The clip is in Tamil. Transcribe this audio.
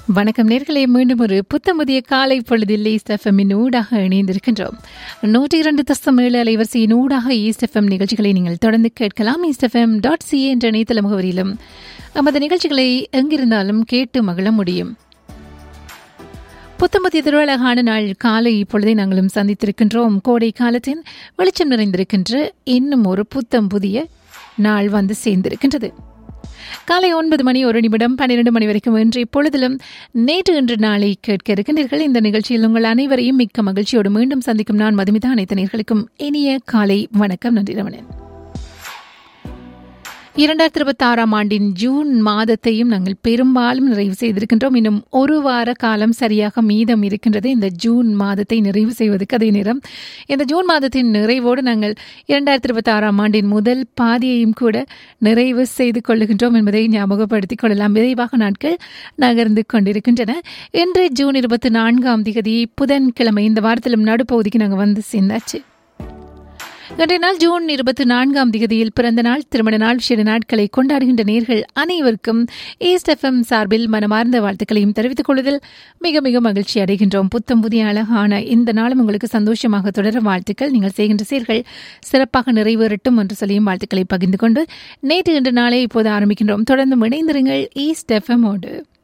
வணக்கம் நேர்களே மீண்டும் ஒரு புத்தமுதிய காலை பொழுதில் ஈஸ்ட் எஃப்எம்மின் ஊடாக இணைந்திருக்கின்றோம் நூற்றி இரண்டு தசம் ஏழு அலைவரிசையின் ஊடாக ஈஸ்ட் எஃப்எம் நிகழ்ச்சிகளை நீங்கள் தொடர்ந்து கேட்கலாம் ஈஸ்ட் எஃப்எம் டாட் சிஏ என்ற இணையதள முகவரியிலும் நமது நிகழ்ச்சிகளை எங்கிருந்தாலும் கேட்டு மகிழ முடியும் புத்தமுதிய திருவழகான நாள் காலை இப்பொழுதே நாங்களும் சந்தித்திருக்கின்றோம் கோடை காலத்தின் வெளிச்சம் நிறைந்திருக்கின்ற இன்னும் ஒரு புத்தம் புதிய நாள் வந்து சேர்ந்திருக்கின்றது காலை ஒன்பது மணி ஒரு நிமிடம் பன்னிரண்டு மணி வரைக்கும் இன்று இப்பொழுதிலும் நேற்று இன்று நாளை கேட்க இருக்கின்றீர்கள் இந்த நிகழ்ச்சியில் உங்கள் அனைவரையும் மிக்க மகிழ்ச்சியோடு மீண்டும் சந்திக்கும் நான் மதுமிதா அனைத்து நேர்களுக்கும் இனிய காலை வணக்கம் நன்றி ரமணன் இரண்டாயிரத்தி இருபத்தி ஆறாம் ஆண்டின் ஜூன் மாதத்தையும் நாங்கள் பெரும்பாலும் நிறைவு செய்திருக்கின்றோம் இன்னும் ஒரு வார காலம் சரியாக மீதம் இருக்கின்றது இந்த ஜூன் மாதத்தை நிறைவு செய்வதற்கு அதே நேரம் இந்த ஜூன் மாதத்தின் நிறைவோடு நாங்கள் இரண்டாயிரத்தி இருபத்தி ஆறாம் ஆண்டின் முதல் பாதியையும் கூட நிறைவு செய்து கொள்ளுகின்றோம் என்பதை ஞாபகப்படுத்திக் கொள்ளலாம் விரைவாக நாட்கள் நகர்ந்து கொண்டிருக்கின்றன இன்று ஜூன் இருபத்தி நான்காம் திகதி புதன்கிழமை இந்த வாரத்திலும் நடுப்பகுதிக்கு நாங்கள் வந்து சேர்ந்தாச்சு இன்றைய நாள் ஜூன் இருபத்தி நான்காம் திகதியில் பிறந்த நாள் திருமண நாள் சில நாட்களை கொண்டாடுகின்ற நேர்கள் அனைவருக்கும் ஈஸ்ட் எஃப்எம் சார்பில் மனமார்ந்த வாழ்த்துக்களையும் தெரிவித்துக் கொள்வதில் மிக மிக மகிழ்ச்சி அடைகின்றோம் புத்தம் புதிய அழகான இந்த நாளும் உங்களுக்கு சந்தோஷமாக தொடர வாழ்த்துக்கள் நீங்கள் செய்கின்ற செயல்கள் சிறப்பாக நிறைவேறட்டும் என்று சொல்லியும் வாழ்த்துக்களை பகிர்ந்து கொண்டு நேற்று இன்று நாளை இப்போது ஆரம்பிக்கின்றோம் தொடர்ந்து இணைந்திருங்கள் ஈஸ்ட் எஃப்எம்மோடு